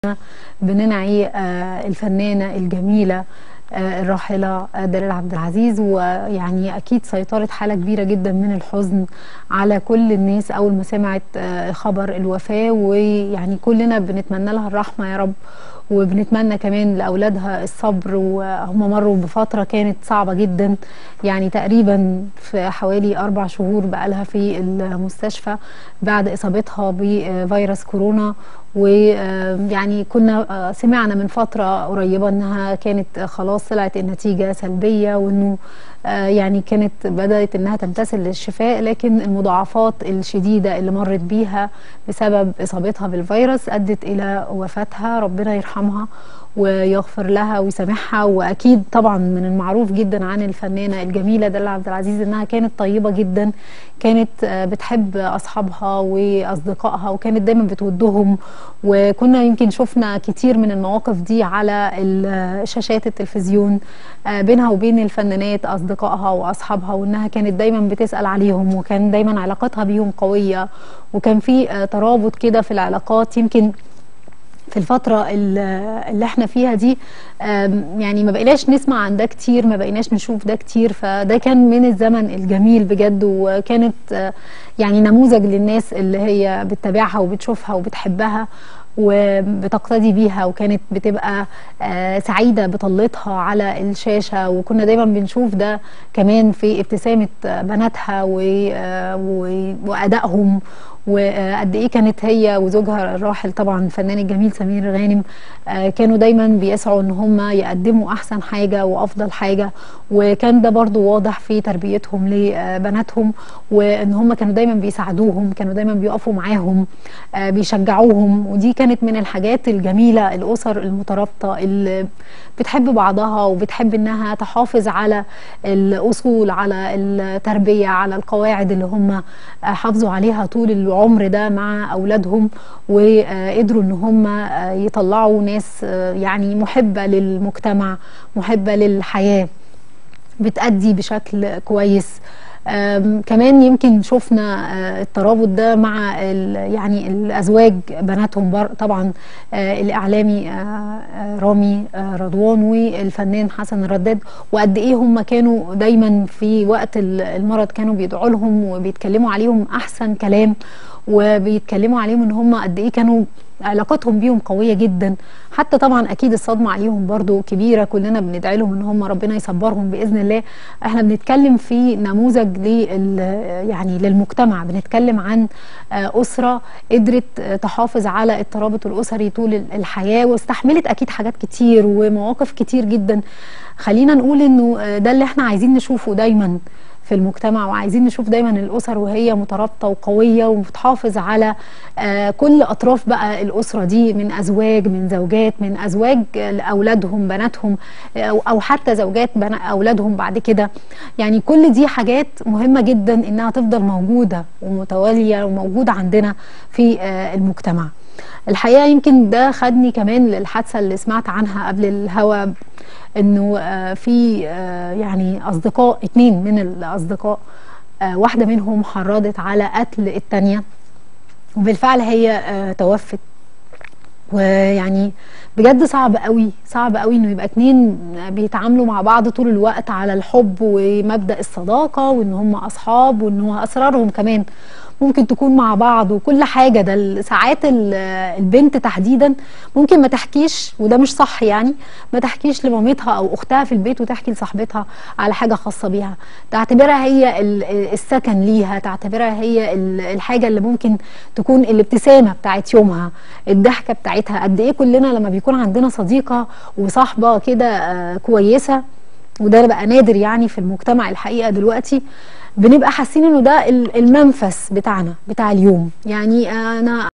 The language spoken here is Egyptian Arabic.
بننعي الفنانة الجميلة الراحلة دلال عبد العزيز ويعني أكيد سيطرت حالة كبيرة جدا من الحزن على كل الناس أول ما سمعت خبر الوفاة ويعني كلنا بنتمنى لها الرحمة يا رب وبنتمنى كمان لأولادها الصبر وهم مروا بفترة كانت صعبة جدا يعني تقريبا في حوالي أربع شهور بقالها في المستشفى بعد إصابتها بفيروس كورونا ويعني كنا سمعنا من فترة قريبة انها كانت خلاص طلعت النتيجة سلبية وانه يعني كانت بدأت انها تمتثل للشفاء لكن المضاعفات الشديدة اللي مرت بيها بسبب اصابتها بالفيروس ادت الى وفاتها ربنا يرحمها ويغفر لها ويسامحها واكيد طبعا من المعروف جدا عن الفنانه الجميله دلال عبد العزيز انها كانت طيبه جدا كانت بتحب اصحابها واصدقائها وكانت دايما بتودهم وكنا يمكن شفنا كتير من المواقف دي على شاشات التلفزيون بينها وبين الفنانات اصدقائها واصحابها وانها كانت دايما بتسال عليهم وكان دايما علاقتها بيهم قويه وكان في ترابط كده في العلاقات يمكن في الفترة اللي احنا فيها دي يعني ما بقيناش نسمع عن ده كتير ما بقيناش نشوف ده كتير فده كان من الزمن الجميل بجد وكانت يعني نموذج للناس اللي هي بتتابعها وبتشوفها وبتحبها وبتقتدي بيها وكانت بتبقى سعيده بطلتها على الشاشه وكنا دايما بنشوف ده كمان في ابتسامه بناتها وادائهم وقد ايه كانت هي وزوجها الراحل طبعا الفنان الجميل سمير غانم كانوا دايما بيسعوا ان هم يقدموا احسن حاجه وافضل حاجه وكان ده برضو واضح في تربيتهم لبناتهم وان هم كانوا دايما بيساعدوهم كانوا دايما بيقفوا معاهم بيشجعوهم ودي كانت من الحاجات الجميله الاسر المترابطه اللي بتحب بعضها وبتحب انها تحافظ على الاصول على التربيه على القواعد اللي هم حافظوا عليها طول العمر ده مع اولادهم وقدروا ان هم يطلعوا ناس يعني محبه للمجتمع محبه للحياه بتأدي بشكل كويس كمان يمكن شفنا الترابط ده مع يعني الازواج بناتهم طبعا الاعلامي رامي رضوان والفنان حسن الرداد وقد ايه هم كانوا دايما في وقت المرض كانوا بيدعوا لهم وبيتكلموا عليهم احسن كلام وبيتكلموا عليهم ان هم قد ايه كانوا علاقتهم بيهم قويه جدا حتى طبعا اكيد الصدمه عليهم برضو كبيره كلنا بندعي لهم ان هم ربنا يصبرهم باذن الله احنا بنتكلم في نموذج لل يعني للمجتمع بنتكلم عن اسره قدرت تحافظ على الترابط الاسري طول الحياه واستحملت اكيد حاجات كتير ومواقف كتير جدا خلينا نقول انه ده اللي احنا عايزين نشوفه دايما في المجتمع وعايزين نشوف دايما الاسر وهي مترابطه وقويه وبتحافظ على آه كل اطراف بقى الاسره دي من ازواج من زوجات من ازواج اولادهم بناتهم او حتى زوجات اولادهم بعد كده يعني كل دي حاجات مهمه جدا انها تفضل موجوده ومتواليه وموجوده عندنا في آه المجتمع الحقيقه يمكن ده خدني كمان للحادثه اللي سمعت عنها قبل الهوا انه في يعني اصدقاء اتنين من الاصدقاء واحده منهم حرضت على قتل التانيه وبالفعل هي توفت ويعني بجد صعب قوي صعب قوي انه يبقى اتنين بيتعاملوا مع بعض طول الوقت على الحب ومبدا الصداقه وان هم اصحاب وان هو اسرارهم كمان ممكن تكون مع بعض وكل حاجه ده ساعات البنت تحديدا ممكن ما تحكيش وده مش صح يعني ما تحكيش لمامتها او اختها في البيت وتحكي لصاحبتها على حاجه خاصه بيها تعتبرها هي السكن ليها تعتبرها هي الحاجه اللي ممكن تكون الابتسامه بتاعت يومها الضحكه بتاعتها قد ايه كلنا لما بيكون عندنا صديقه وصاحبه كده كويسه وده بقى نادر يعني في المجتمع الحقيقه دلوقتي بنبقى حاسين انه ده المنفس بتاعنا بتاع اليوم يعني انا